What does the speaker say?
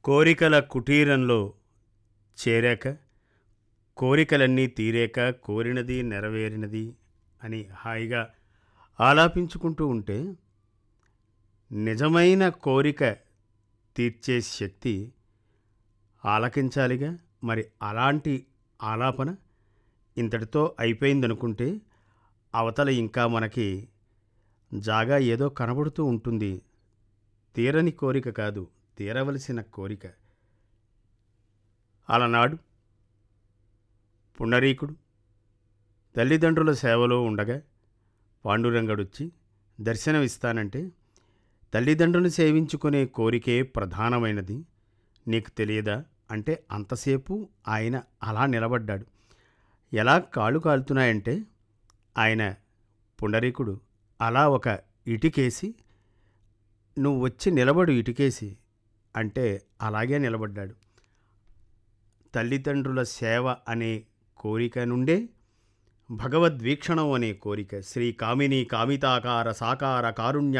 కోరికల కుటీరంలో చేరాక కోరికలన్నీ తీరాక కోరినది నెరవేరినది అని హాయిగా ఆలాపించుకుంటూ ఉంటే నిజమైన కోరిక తీర్చే శక్తి ఆలకించాలిగా మరి అలాంటి ఆలాపన ఇంతటితో అయిపోయిందనుకుంటే అవతల ఇంకా మనకి జాగా ఏదో కనబడుతూ ఉంటుంది తీరని కోరిక కాదు తీరవలసిన కోరిక అలనాడు పుండరీకుడు తల్లిదండ్రుల సేవలో ఉండగా పాండురంగడొచ్చి దర్శనమిస్తానంటే తల్లిదండ్రులు సేవించుకునే కోరికే ప్రధానమైనది నీకు తెలియదా అంటే అంతసేపు ఆయన అలా నిలబడ్డాడు ఎలా కాళ్ళు కాలుతున్నాయంటే ఆయన పుండరీకుడు అలా ఒక ఇటుకేసి నువ్వు వచ్చి నిలబడు ఇటుకేసి అంటే అలాగే నిలబడ్డాడు తల్లిదండ్రుల సేవ అనే కోరిక నుండే భగవద్వీక్షణం అనే కోరిక శ్రీ కామిని కామితాకార సాకార కారుణ్య